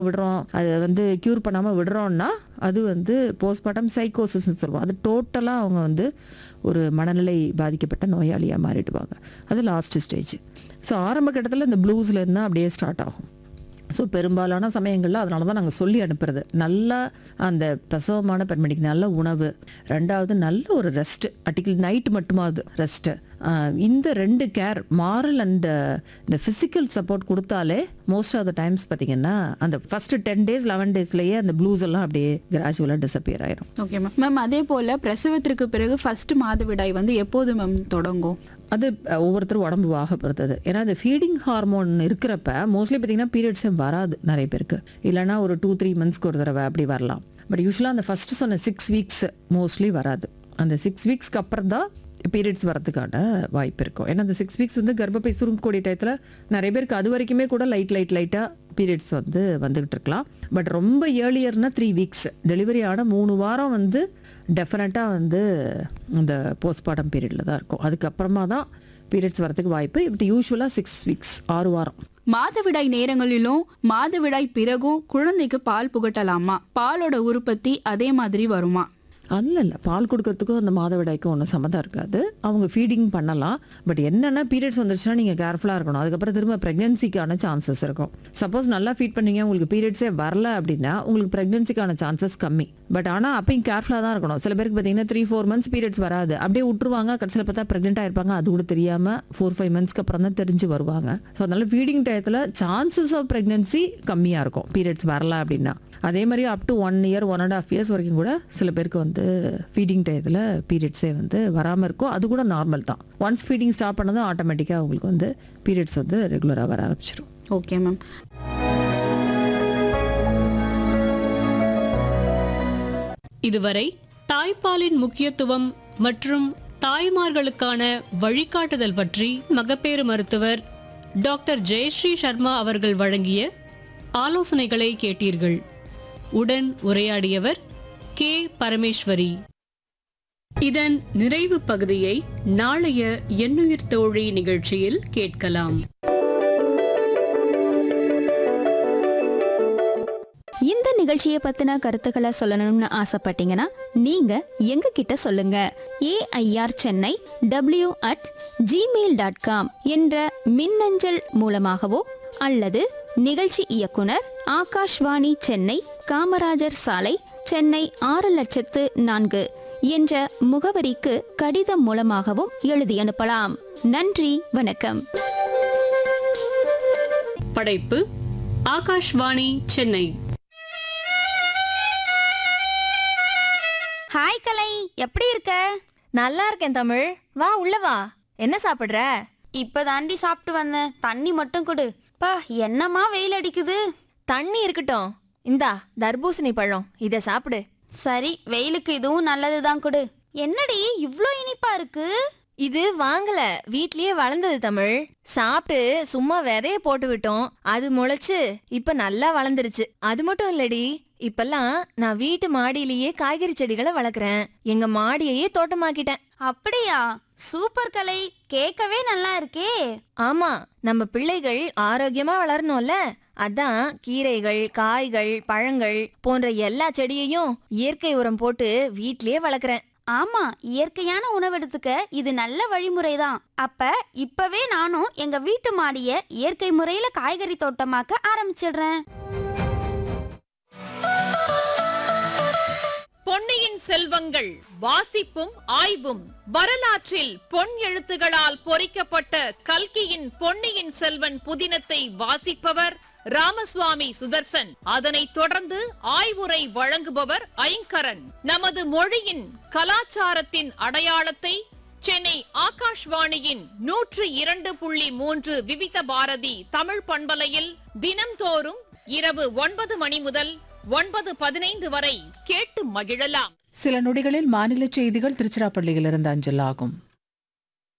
விடுறோம் அதை வந்து க்யூர் பண்ணாமல் விடுறோம்னா அது வந்து போஸ்ட்மார்ட்டம் சைக்கோசிஸ்னு சொல்லுவோம் அது டோட்டலாக அவங்க வந்து ஒரு மனநிலை பாதிக்கப்பட்ட நோயாளியாக மாறிடுவாங்க அது லாஸ்ட் ஸ்டேஜ் ஸோ ஆரம்ப கட்டத்தில் இந்த ப்ளூஸ்லேருந்து தான் அப்படியே ஸ்டார்ட் ஆகும் ஸோ பெரும்பாலான சமயங்களில் அதனால தான் நாங்கள் சொல்லி அனுப்புறது நல்ல அந்த பிரசவமான பெண்மணிக்கு நல்ல உணவு ரெண்டாவது நல்ல ஒரு ரெஸ்ட் அட்டிக்கல் நைட் மட்டுமாவது ரெஸ்ட்டு இந்த ரெண்டு கேர் மாரல் அண்ட் இந்த ஃபிசிக்கல் சப்போர்ட் கொடுத்தாலே மோஸ்ட் ஆஃப் த டைம்ஸ் பார்த்தீங்கன்னா அந்த ஃபர்ஸ்ட் டென் டேஸ் லெவன் டேஸ்லேயே அந்த ப்ளூஸ் எல்லாம் அப்படியே கிராஜுவலாக டிசப்பியர் ஆயிரும் ஓகே மேம் மேம் அதே போல பிரசவத்திற்கு பிறகு ஃபர்ஸ்ட் மாதவிடாய் வந்து எப்போது மேம் தொடங்கும் அது அஹ், ஒவ்வொருத்தரும் உடம்பு வாக பொறுத்தது ஏன்னா இந்த ஃபீடிங் ஹார்மோன் இருக்கிறப்ப மோஸ்ட்லி பார்த்தீங்கன்னா பீரியட்ஸே வராது நிறைய பேருக்கு இல்லைன்னா ஒரு டூ த்ரீ மந்த்ஸ்க்கு ஒரு தடவை அப்படி வரலாம் பட் யூஸ்வலாக அந்த ஃபஸ்ட்டு சொன்ன சிக்ஸ் வீக்ஸ் மோஸ்ட்லி வராது அந்த சிக்ஸ் வீக்ஸ்க்கு அப்புறம் தான் பீரியட்ஸ் வரதுக்கான வாய்ப்பு இருக்கும் ஏன்னா அந்த சிக்ஸ் வீக்ஸ் வந்து கர்ப்பப்பை சுருங்கக்கூடிய டயத்தில் நிறைய பேருக்கு அது வரைக்குமே கூட லைட் லைட் லைட்டாக பீரியட்ஸ் வந்து வந்துகிட்டு இருக்கலாம் பட் ரொம்ப ஏர்லியர்னா த்ரீ வீக்ஸ் டெலிவரி ஆன மூணு வாரம் வந்து டெஃபினட்டாக வந்து இந்த போஸ்ட்மார்ட்டம் பீரியடில் தான் இருக்கும் அதுக்கப்புறமா தான் பீரியட்ஸ் வரதுக்கு வாய்ப்பு இப்படி யூஸ்வலாக சிக்ஸ் வீக்ஸ் ஆறு வாரம் மாதவிடாய் நேரங்களிலும் மாதவிடாய் பிறகும் குழந்தைக்கு பால் புகட்டலாமா பாலோட உற்பத்தி அதே மாதிரி வருமா அல்ல இல்லை பால் கொடுக்கறதுக்கும் அந்த மாதவிடாய்க்கும் ஒன்றும் சம்மதம் இருக்காது அவங்க ஃபீடிங் பண்ணலாம் பட் என்னென்ன பீரியட்ஸ் வந்துருச்சுன்னா நீங்கள் கேர்ஃபுல்லாக இருக்கணும் அதுக்கப்புறம் திரும்ப ப்ரெக்னென்சிக்கான சான்சஸ் இருக்கும் சப்போஸ் நல்லா ஃபீட் பண்ணீங்க உங்களுக்கு பீரியட்ஸே வரல அப்படின்னா உங்களுக்கு ப்ரெக்னென்சிக்கான சான்சஸ் கம்மி பட் ஆனால் அப்பயும் கேர்ஃபுல்லாக தான் இருக்கணும் சில பேருக்கு பார்த்தீங்கன்னா த்ரீ ஃபோர் மந்த்ஸ் பீரியட்ஸ் வராது அப்படியே விட்டுருவாங்க கடைசியில் பார்த்தா ப்ரெக்னென்ட்டாக இருப்பாங்க அது கூட தெரியாமல் ஃபோர் ஃபைவ் மந்த்ஸ்க்கு அப்புறம் தான் தெரிஞ்சு வருவாங்க ஸோ அதனால ஃபீடிங் டயத்தில் சான்சஸ் ஆஃப் ப்ரெக்னென்சி கம்மியாக இருக்கும் பீரியட்ஸ் வரல அப்படின்னா அதே மாதிரி up to one year one and half years வரைக்கும் கூட சில பேருக்கு வந்து ஃபீடிங் டயத்தில் பீரியட்ஸே வந்து வராமல் இருக்கும் அது கூட நார்மல் தான் ஒன்ஸ் ஃபீடிங் ஸ்டாப் பண்ணதும் ஆட்டோமேட்டிக்காக அவங்களுக்கு வந்து பீரியட்ஸ் வந்து ரெகுலராக வர ஆரம்பிச்சிடும் ஓகே மேம் இதுவரை தாய்ப்பாலின் முக்கியத்துவம் மற்றும் தாய்மார்களுக்கான வழிகாட்டுதல் பற்றி மகப்பேறு மருத்துவர் டாக்டர் ஜெயஸ்ரீ சர்மா அவர்கள் வழங்கிய ஆலோசனைகளை கேட்டீர்கள் உடன் உரையாடியவர் கே பரமேஸ்வரி இதன் நிறைவு பகுதியை நாளைய எண்ணுயிர் தோழி நிகழ்ச்சியில் கேட்கலாம் இந்த நிகழ்ச்சியை பத்தின கருத்துக்களை சொல்லணும்னு ஆசைப்பட்டீங்கன்னா நீங்க எங்க கிட்ட சொல்லுங்க AIR Chennai W at Gmail dot com என்ற மின்னஞ்சல் மூலமாகவோ அல்லது நிகழ்ச்சி இயக்குனர் ஆகாஷ்வாணி சென்னை காமராஜர் சாலை சென்னை ஆறு லட்சத்து நான்கு என்ற முகவரிக்கு கடிதம் மூலமாகவும் எழுதி அனுப்பலாம் நன்றி வணக்கம் படைப்பு ஆகாஷ்வாணி சென்னை ஹாய் கலை எப்படி இருக்க நல்லா இருக்கேன் தமிழ் வா உள்ள வா என்ன சாப்பிடுற இப்ப தாண்டி சாப்பிட்டு வந்தேன் தண்ணி மட்டும் கொடு பா என்னமா வெயில் அடிக்குது தண்ணி இருக்கட்டும் இந்தா தர்பூசணி பழம் இத சாப்பிடு சரி வெயிலுக்கு இதுவும் நல்லதுதான் கொடு என்னடி இவ்ளோ இனிப்பா இருக்கு இது வாங்கல வீட்லயே வளர்ந்தது தமிழ் சாப்பிட்டு சும்மா விதைய போட்டு விட்டோம் அது முளைச்சு இப்ப நல்லா வளர்ந்துருச்சு அது மட்டும் இல்லடி இப்பெல்லாம் நான் வீட்டு மாடியிலேயே காய்கறி செடிகளை வளர்க்குறேன் எங்க மாடியையே தோட்டமாக்கிட்டேன் அப்படியா சூப்பர் கலை கேட்கவே நல்லா இருக்கே ஆமா நம்ம பிள்ளைகள் ஆரோக்கியமா வளரணும்ல அதான் கீரைகள் காய்கள் பழங்கள் போன்ற எல்லா செடியையும் இயற்கை உரம் போட்டு வீட்லயே வளர்க்குறேன் ஆமா இயற்கையான உணவு எடுத்துக்க இது நல்ல வழிமுறைதான் அப்ப இப்பவே நானும் எங்க வீட்டு மாடிய இயற்கை முறையில காய்கறி தோட்டமாக்க ஆரம்பிச்சிடுறேன் பொன்னியின் செல்வங்கள் வாசிப்பும் ஆய்வும் வரலாற்றில் பொன் எழுத்துகளால் பொறிக்கப்பட்ட கல்கியின் பொன்னியின் செல்வன் புதினத்தை வாசிப்பவர் ராமசுவாமி சுதர்சன் அதனைத் தொடர்ந்து ஆய்வுரை வழங்குபவர் ஐங்கரன் நமது மொழியின் கலாச்சாரத்தின் அடையாளத்தை சென்னை ஆகாஷ்வாணியின் நூற்று இரண்டு புள்ளி மூன்று விவித பாரதி தமிழ் பண்பலையில் தினம்தோறும் இரவு ஒன்பது மணி முதல் ஒன்பது பதினைந்து வரை கேட்டு மகிழலாம் சில நொடிகளில் மாநில செய்திகள் திருச்சிராப்பள்ளியிலிருந்து அஞ்சல் ஆகும்